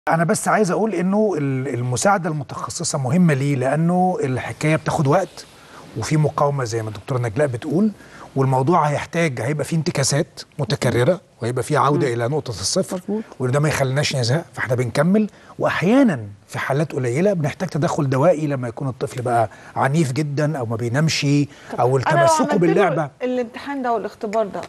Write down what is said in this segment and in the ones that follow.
انا بس عايز اقول انه ال- المساعده المتخصصه مهمه ليه لانه الحكايه بتاخد وقت وفي مقاومه زي ما الدكتوره نجلاء بتقول والموضوع هيحتاج هيبقى فيه انتكاسات متكرره وهيبقى فيه عوده الى نقطه الصفر وده ما يخليناش نزهق فاحنا بنكمل واحيانا في حالات قليله بنحتاج تدخل دوائي لما يكون الطفل بقى عنيف جدا او ما بينامش او أنا لو تمسكه عملت له باللعبه الامتحان ده والاختبار ده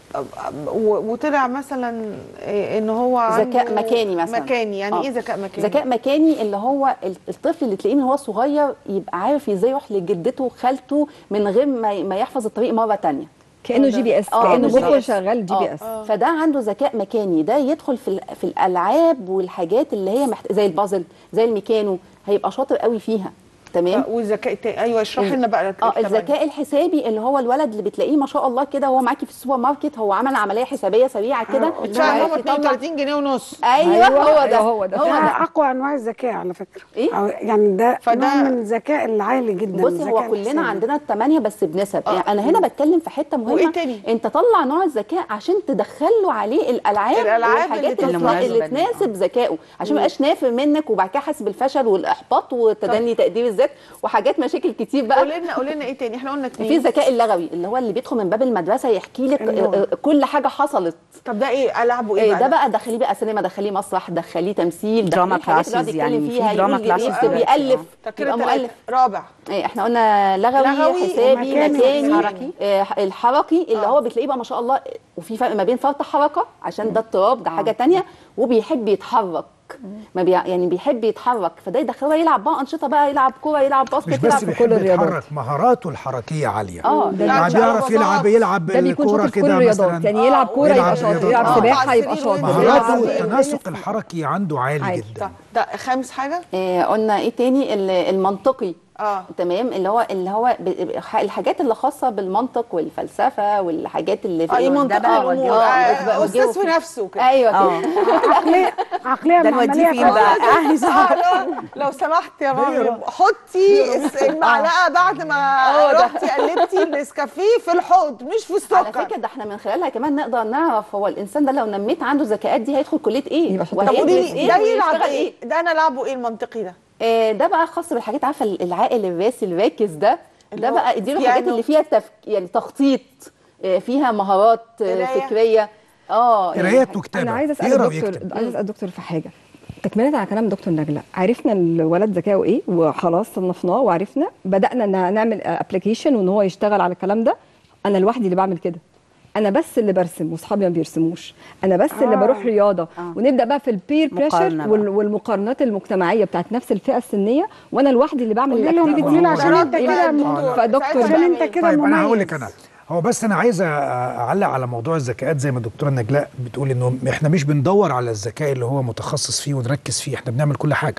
و- وطلع مثلا إيه ان هو ذكاء عنده مكاني مثلا مكاني يعني آه. ايه ذكاء مكاني ذكاء مكاني اللي هو ال- الطفل اللي تلاقيه من هو صغير يبقى عارف ازاي يروح لجدته وخالته من غير ما ما يحفظ الطريق مره تانية كانه جي بي اس آه، كانه بالظبط. مخه شغال جي بي اس آه. فده عنده ذكاء مكاني ده يدخل في ال- في الالعاب والحاجات اللي هي محت... زي البازل زي الميكانو هيبقى شاطر قوي فيها تمام آه، والذكاء التاني ايوه اشرح لنا بقى اه الكلام ده. الذكاء الحسابي اللي هو الولد اللي بتلاقيه ما شاء الله كده وهو معاكي في السوبر ماركت هو عمل عمليه حسابيه سريعه كده ادفع عارف هم يطلع- 32 جنيه ونص ايوه هو ده هو ده. هو ده ده اقوى انواع الذكاء على فكره إيه؟ أو يعني ده فده- نوع من الذكاء العالي جدا بصي الذكاء هو كلنا الحسابي. عندنا الثمانية بس بنسب يعني انا هنا بتكلم في حته مهمه وإيه تاني؟ انت طلع نوع الذكاء عشان تدخله عليه الالعاب الألعاب والحاجات اللي اللي, تناسب. اللي تناسب ذكائه عشان ما يبقاش نافر منك وبعد كده حاسس بالفشل والاحباط وتدني تقدير الذات وحاجات مشاكل كتير بقى قول لنا قول لنا ايه تاني احنا قلنا في اتنين الذكاء اللغوي اللي هو اللي بيدخل من باب المدرسه يحكي لك اللي هو- آه، آه، كل حاجه حصلت طب ده ايه العبه ايه إيه بقى ده بقى دخليه بقى سينما دخليه مسرح دخليه تمثيل دراما دخليه الحاجات اللي classes يقعد يتكلم يعني، في فيها دراما يقول classes يكتب دلوقتي، يالف طب كده يبقى تلاتة. مؤلف رابع إيه احنا قلنا لغوي, لغوي حسابي ومكاني. مكاني حركي. آه، الحركي اللي آه. هو بتلاقيه بقى ما شاء الله وفي فرق ما بين فرط حركه عشان ده اضطراب ده حاجه تانية وبيحب يتحرك ما بي يعني بيحب يتحرك فده يدخله يلعب بقى انشطه بقى يلعب كوره يلعب مش باسكت بس يلعب بيحب كل الرياضات. يتحرك مهاراته الحركيه عاليه اه ده يعني بيلعب بيعرف شعبطات. يلعب يلعب ده بيكون الكوره شاطر في كل كده الرياضات مثلا يعني يلعب كوره يلعب يبقى شاطر رياضات. يلعب آه. سباحه على يبقى السرير شاطر وينزل يلعب مهاراته يلعب. التناسق الحركي عنده عالي عالي. جدا ده خامس حاجه آه، قلنا ايه تاني ال- المنطقي اه تمام اللي هو اللي هو ب- ب- الحاجات اللي خاصه بالمنطق والفلسفه والحاجات اللي اه ايه ال- منطقه بقى الامور وجهه- آه، وجهه- استاذ في نفسه كده ايوه اه كده عقليه عقليه ده نوديه معمليه فين بقى عايزه اه لو, لو سمحت يا رامي حطي الس- المعلقه بعد ما رحتي قلبتي النسكافيه في الحوض مش في على السكر فكره ده احنا من خلالها كمان نقدر نعرف هو الانسان ده لو نميت عنده الذكاءات دي هيدخل كليه ايه يبقى شاطر. طب قولي وهيدرس لي ايه ده يلعب ويشتغل ايه ده انا لعبه ايه المنطقي ده آه، ده بقى خاص بالحاجات عارفه العاقل الراسي الراكز ده اللي ده هو بقى اديله الحاجات بيانو. اللي فيها تفك... يعني تخطيط آه، فيها مهارات آه، قراية. فكريه اه يعني قرايات وكتابه انا عايزه اسال يقرا الدكتور ويكتب عايزه اسال الدكتور في حاجه تكمله على كلام دكتور نجله عرفنا الولد ذكائه ايه وخلاص صنفناه وعرفنا بدانا ان نعمل ابلكيشن وان هو يشتغل على الكلام ده انا لوحدي اللي بعمل كده انا بس اللي برسم واصحابي ما بيرسموش انا بس اللي بروح رياضه آه. ونبدا بقى في البير بريشر مقارنة وال- بقى. والمقارنات المجتمعيه بتاعت نفس الفئه السنيه وانا لوحدي اللي بعمل قولي لهم الاكتيفيتي قولي دي لهم عشان انت جربت بقى كده الموضوع. فدكتور ساعتها عشان انت تعمل. كده طيب انا هقول مميز. لك انا هو بس انا عايز اعلق على موضوع الذكاءات زي ما الدكتوره نجلاء بتقول انه احنا مش بندور على الذكاء اللي هو متخصص فيه ونركز فيه احنا بنعمل كل حاجه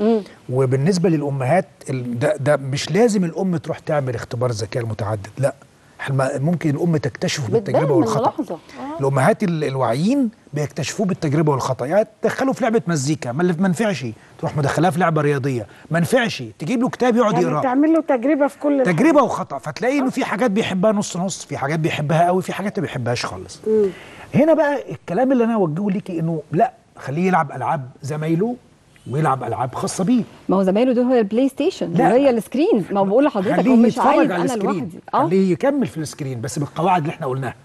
وبالنسبه للامهات ال- ده, ده مش لازم الام تروح تعمل اختبار الذكاء المتعدد لا احنا ممكن الام تكتشفه بتبان بالتجربه من والخطا ملاحظة. الامهات ال- الواعيين بيكتشفوه بالتجربه والخطا يعني تدخله في لعبه مزيكا ما ما نفعش تروح مدخلاه في لعبه رياضيه ما نفعش تجيب له كتاب يقعد يعني يقراه تعمل له تجربه في كل الحاجات. تجربه وخطا فتلاقي انه في حاجات بيحبها نص نص في حاجات بيحبها قوي في حاجات ما بيحبهاش خالص هنا بقى الكلام اللي انا اوجهه ليكي انه لا خليه يلعب العاب زمايله ويلعب العاب خاصه بيه ما هو زمايله دول هي البلاي ستيشن لا. وهي السكرين ما هو بقول لحضرتك هو خليه مش يتفرج عايز على انا السكرين لوحدي اه خليه يكمل في السكرين بس بالقواعد اللي احنا قلناها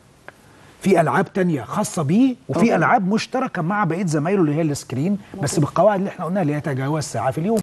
في العاب تانية خاصه بيه وفي العاب مشتركه مع بقيه زمايله اللي هي السكرين بس بالقواعد اللي احنا قلناها اللي هي تجاوز ساعه في اليوم